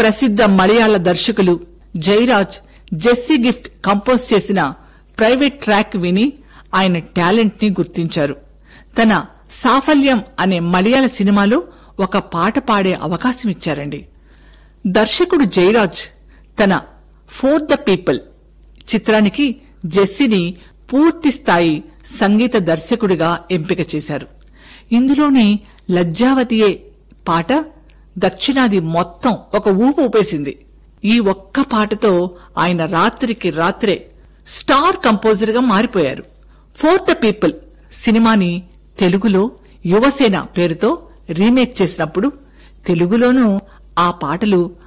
ప్రసిద్ధ మలయాళ దర్శకులు జయరాజ్ జెస్సీ గిఫ్ట్ కంపోజ్ చేసిన ప్రైవేట్ ట్రాక్ విని ఆయన టాలెంట్ ని గుర్తించారు తన సాఫల్యం అనే మలయాళ సినిమాలో ఒక పాట పాడే అవకాశం ఇచ్చారండి దర్శకుడు జయరాజ్ తన ఫోర్ ద పీపుల్ చిత్రానికి జెస్సీని పూర్తి స్థాయి సంగీత దర్శకుడిగా ఎంపిక చేశారు ఇందులోని లజ్జావతియే పాట దక్షిణాది మొత్తం ఒక ఊపు ఊపేసింది ఈ ఒక్క పాటతో ఆయన రాత్రికి రాత్రే స్టార్ కంపోజర్ గా మారిపోయారు ఫోర్ ద పీపుల్ సినిమాని తెలుగులో యువసేన పేరుతో రీమేక్ చేసినప్పుడు తెలుగులోనూ ఆ పాటలు